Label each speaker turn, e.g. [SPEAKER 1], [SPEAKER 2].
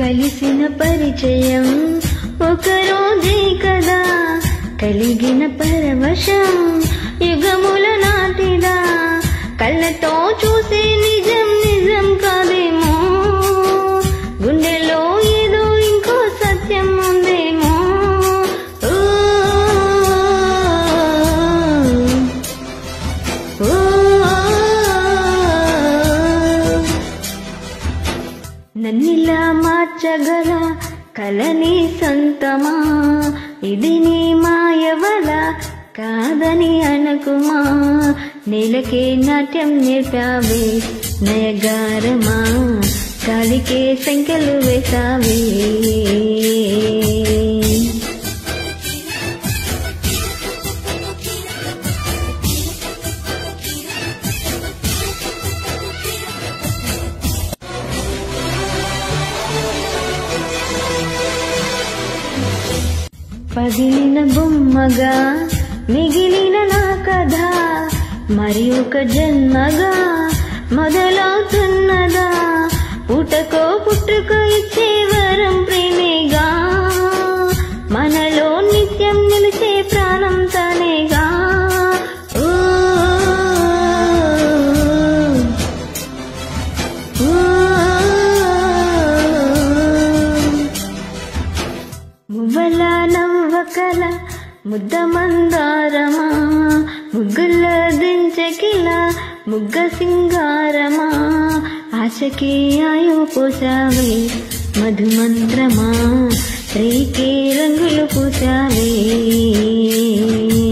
[SPEAKER 1] కలిసిన పరిచయం ఒక రోజే కదా కలిగిన పరవశం యుగముల నాటిదా కళ్ళతో చూసే నిజం నిజం కాదేమో గుండెలో ఏదో ఇంకో సత్యం ఉందేమో ఓ, ఓ, నన్నిలా మార్చగల కలని సొంతమా ఇది నీ మాయవల కాదని అనకుమా నేలకే నాట్యం నేర్పావే నయగారమా కాలికే సంఖ్యలు వేసావే పగిలిన బొమ్మగా మిగిలిన నా కథ మరి ఒక జన్మగా మొదలవుతున్నదా పుటకో పుట్టుకో ఇచ్చే వరం ప్రేమేగా మనలో నిత్యం నిలిచే ప్రాణం తనేగా ఓ, ఓ, మువ్వల నవ్వకల ముద్ద మందారమా ముగ్గుల దించకిల ముగ్గ సింగారమా ఆశకి ఆయు పూసావే మధుమంత్రమా రేకే రంగులు పూసావే